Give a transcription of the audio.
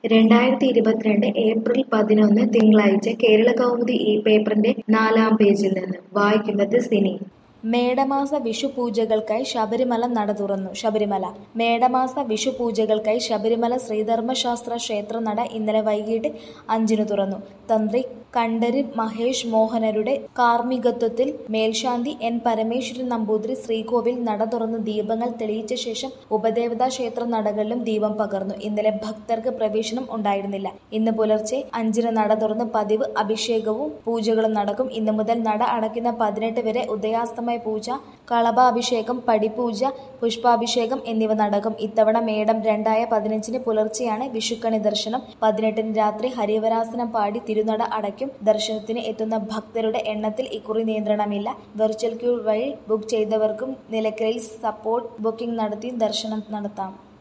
രണ്ടായിരത്തി ഇരുപത്തിരണ്ട് ഏപ്രിൽ പതിനൊന്ന് തിങ്കളാഴ്ച കേരള കൗമുദി ഈ പേപ്പറിന്റെ നാലാം പേജിൽ നിന്ന് വായിക്കുന്നത് സിനി മേടമാസ വിഷു പൂജകൾക്കായി ശബരിമല നട തുറന്നു ശബരിമല മേടമാസ വിഷു പൂജകൾക്കായി ശബരിമല ശ്രീധർമ്മശാസ്ത്ര ക്ഷേത്ര നട ഇന്നലെ വൈകിട്ട് അഞ്ചിന് തുറന്നു തന്ത്രി കണ്ഠര് മഹേഷ് മോഹനരുടെ കാർമ്മികത്വത്തിൽ മേൽശാന്തി എൻ പരമേശ്വരൻ നമ്പൂതിരി ശ്രീകോവിൽ നട തുറന്ന് ദീപങ്ങൾ തെളിയിച്ച ശേഷം ഉപദേവതാ ക്ഷേത്ര നടകളിലും ദീപം പകർന്നു ഇന്നലെ ഭക്തർക്ക് പ്രവേശനം ഉണ്ടായിരുന്നില്ല ഇന്ന് പുലർച്ചെ അഞ്ചിന് നട തുറന്ന് പതിവ് അഭിഷേകവും പൂജകളും നടക്കും ഇന്നു മുതൽ നട അടയ്ക്കുന്ന പതിനെട്ട് വരെ ഉദയാസ്തമയ പൂജ കളഭാഭിഷേകം പടിപൂജ പുഷ്പാഭിഷേകം എന്നിവ നടക്കും ഇത്തവണ മേടം രണ്ടായ പതിനഞ്ചിന് പുലർച്ചെയാണ് വിഷുക്കണി ദർശനം പതിനെട്ടിന് രാത്രി ഹരിവരാസനം പാടി തിരുനട അടയ്ക്കും ദർശനത്തിന് എത്തുന്ന ഭക്തരുടെ എണ്ണത്തിൽ ഇക്കുറി നിയന്ത്രണമില്ല വെർച്വൽ ക്യൂ വഴി ബുക്ക് ചെയ്തവർക്കും നിലയ്ക്കലിൽ സപ്പോർട്ട് ബുക്കിംഗ് നടത്തി ദർശനം നടത്താം